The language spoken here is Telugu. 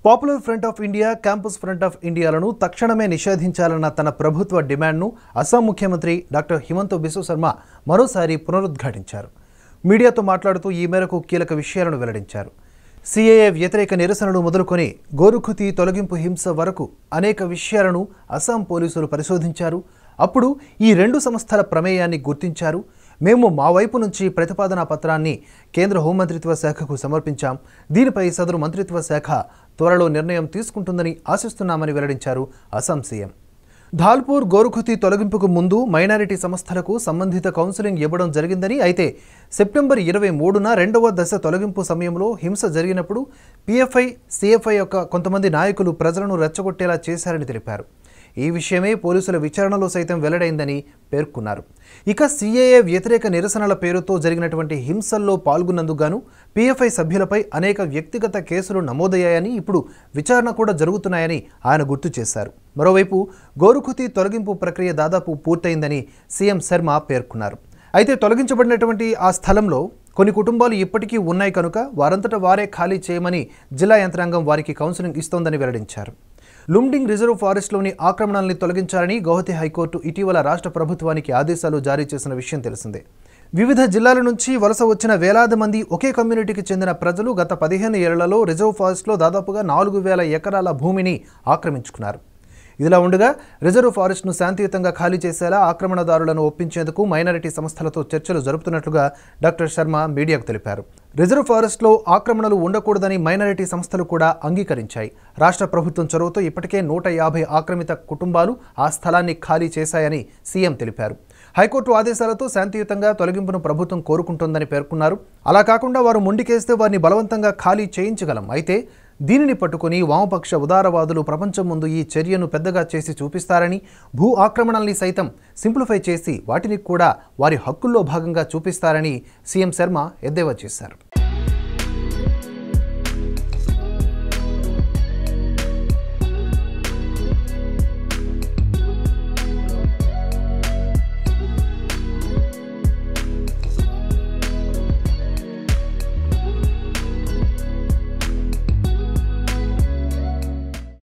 popular front of India campus front of ఇండియాలను తక్షణమే నిషేధించాలన్న తన ప్రభుత్వ డిమాండ్ను అస్సాం ముఖ్యమంత్రి డాక్టర్ హిమంత బిశ్వ శర్మ మరోసారి పునరుద్ఘాటించారు మీడియాతో మాట్లాడుతూ ఈ మేరకు కీలక విషయాలను వెల్లడించారు సిఏఏ వ్యతిరేక నిరసనలు మొదలుకొని గోరుఖుతి తొలగింపు హింస వరకు అనేక విషయాలను అస్సాం పోలీసులు పరిశోధించారు అప్పుడు ఈ రెండు సంస్థల ప్రమేయాన్ని గుర్తించారు మేము మా వైపు నుంచి ప్రతిపాదనా పత్రాన్ని కేంద్ర హోంమంత్రిత్వ శాఖకు సమర్పించాం దీనిపై సదరు మంత్రిత్వ శాఖ త్వరలో నిర్ణయం తీసుకుంటుందని ఆశిస్తున్నామని వెల్లడించారు అస్సాం సీఎం ధాల్పూర్ గోరుఖుతి తొలగింపుకు ముందు మైనారిటీ సంస్థలకు సంబంధిత కౌన్సిలింగ్ ఇవ్వడం జరిగిందని అయితే సెప్టెంబర్ ఇరవై మూడున రెండవ దశ తొలగింపు సమయంలో హింస జరిగినప్పుడు పిఎఫ్ఐ సిఎఫ్ఐ యొక్క కొంతమంది నాయకులు ప్రజలను రెచ్చగొట్టేలా చేశారని తెలిపారు ఈ విషయమే పోలీసుల విచారణలో సైతం వెల్లడైందని పేర్కొన్నారు ఇక సీఏఏ వ్యతిరేక నిరసనల పేరుతో జరిగినటువంటి హింసల్లో పాల్గొన్నందుకు గాను పీఎఫ్ఐ సభ్యులపై అనేక వ్యక్తిగత కేసులు నమోదయ్యాయని ఇప్పుడు విచారణ కూడా జరుగుతున్నాయని ఆయన గుర్తు చేశారు మరోవైపు గోరుఖుతి తొలగింపు ప్రక్రియ దాదాపు పూర్తయిందని సీఎం శర్మ పేర్కొన్నారు అయితే తొలగించబడినటువంటి ఆ స్థలంలో కొన్ని కుటుంబాలు ఇప్పటికీ ఉన్నాయి కనుక వారంతట వారే ఖాళీ చేయమని జిల్లా యంత్రాంగం వారికి కౌన్సిలింగ్ ఇస్తోందని వెల్లడించారు లుమ్డింగ్ రిజర్వ్ ఫారెస్ట్లోని ఆక్రమణల్ని తొలగించాలని గౌహతి హైకోర్టు ఇటీవల రాష్ట్ర ప్రభుత్వానికి ఆదేశాలు జారీ చేసిన విషయం తెలిసిందే వివిధ జిల్లాల నుంచి వలస వచ్చిన వేలాది మంది ఒకే కమ్యూనిటీకి చెందిన ప్రజలు గత పదిహేను ఏళ్లలో రిజర్వ్ ఫారెస్ట్లో దాదాపుగా నాలుగు వేల ఎకరాల భూమిని ఆక్రమించుకున్నారు ఇదిలా ఉండగా రిజర్వ్ ఫారెస్ట్ను శాంతియుతంగా ఖాళీ చేసేలా ఆక్రమణదారులను ఒప్పించేందుకు మైనారిటీ సంస్థలతో చర్చలు జరుపుతున్నట్లుగా డాక్టర్ శర్మ మీడియాకు తెలిపారు రిజర్వ్ ఫారెస్ట్లో ఆక్రమణలు ఉండకూడదని మైనారిటీ సంస్థలు కూడా అంగీకరించాయి రాష్ట్ర ప్రభుత్వం చొరవతో ఇప్పటికే నూట యాభై ఆక్రమిత కుటుంబాలు ఆ స్థలాన్ని ఖాళీ చేశాయని సీఎం తెలిపారు హైకోర్టు ఆదేశాలతో శాంతియుతంగా తొలగింపును ప్రభుత్వం కోరుకుంటోందని పేర్కొన్నారు అలా కాకుండా వారు ముండికేస్తే వారిని బలవంతంగా ఖాళీ చేయించగలం అయితే దీనిని పట్టుకుని వామపక్ష ఉదారవాదులు ప్రపంచం ముందు ఈ చర్యను పెద్దగా చేసి చూపిస్తారని భూ ఆక్రమణల్ని సైతం సింప్లిఫై చేసి వాటిని కూడా వారి హక్కుల్లో భాగంగా చూపిస్తారని సీఎం శర్మ ఎద్దేవా చేశారు